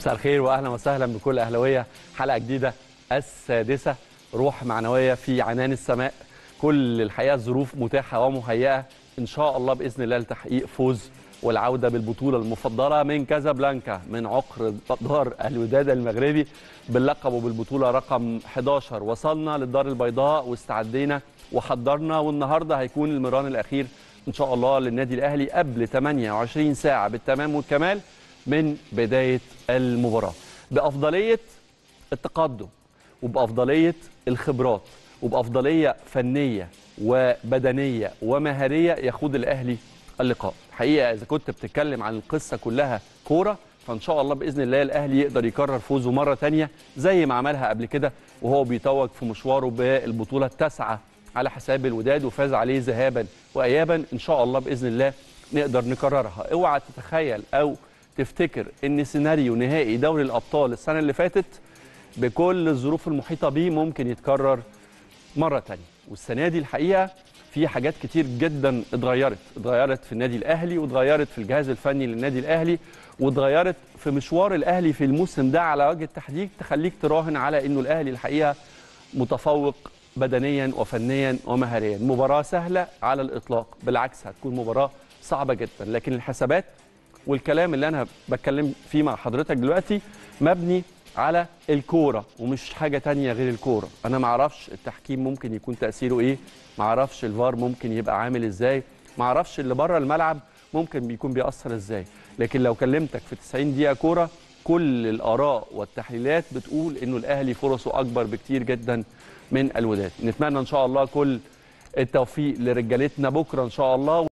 مساء الخير واهلا وسهلا بكل اهلاويه حلقه جديده السادسه روح معنويه في عنان السماء كل الحقيقه الظروف متاحه ومهيئه ان شاء الله باذن الله لتحقيق فوز والعوده بالبطوله المفضله من كازابلانكا من عقر دار الوداد المغربي باللقب وبالبطوله رقم 11 وصلنا للدار البيضاء واستعدينا وحضرنا والنهارده هيكون المران الاخير ان شاء الله للنادي الاهلي قبل 28 ساعه بالتمام والكمال من بدايه المباراه بافضليه التقدم وبافضليه الخبرات وبافضليه فنيه وبدنيه ومهاريه يخوض الاهلي اللقاء الحقيقه اذا كنت بتتكلم عن القصه كلها كوره فان شاء الله باذن الله الاهلي يقدر يكرر فوزه مره ثانيه زي ما عملها قبل كده وهو بيتوج في مشواره بالبطوله التاسعه على حساب الوداد وفاز عليه ذهابا وايابا ان شاء الله باذن الله نقدر نكررها اوعى تتخيل او تفتكر ان سيناريو نهائي دوري الابطال السنه اللي فاتت بكل الظروف المحيطه بيه ممكن يتكرر مره ثانيه والسنه دي الحقيقه في حاجات كتير جدا اتغيرت اتغيرت في النادي الاهلي واتغيرت في الجهاز الفني للنادي الاهلي واتغيرت في مشوار الاهلي في الموسم ده على وجه التحديد تخليك تراهن على انه الاهلي الحقيقه متفوق بدنيا وفنيا ومهاريا مباراه سهله على الاطلاق بالعكس هتكون مباراه صعبه جدا لكن الحسابات والكلام اللي انا بتكلم فيه مع حضرتك دلوقتي مبني على الكوره ومش حاجه تانية غير الكوره انا ما اعرفش التحكيم ممكن يكون تاثيره ايه ما اعرفش الفار ممكن يبقى عامل ازاي ما اعرفش اللي بره الملعب ممكن بيكون بيأثر ازاي لكن لو كلمتك في 90 دقيقه كوره كل الاراء والتحليلات بتقول انه الاهلي فرصه اكبر بكتير جدا من الوداد نتمنى ان شاء الله كل التوفيق لرجالتنا بكره ان شاء الله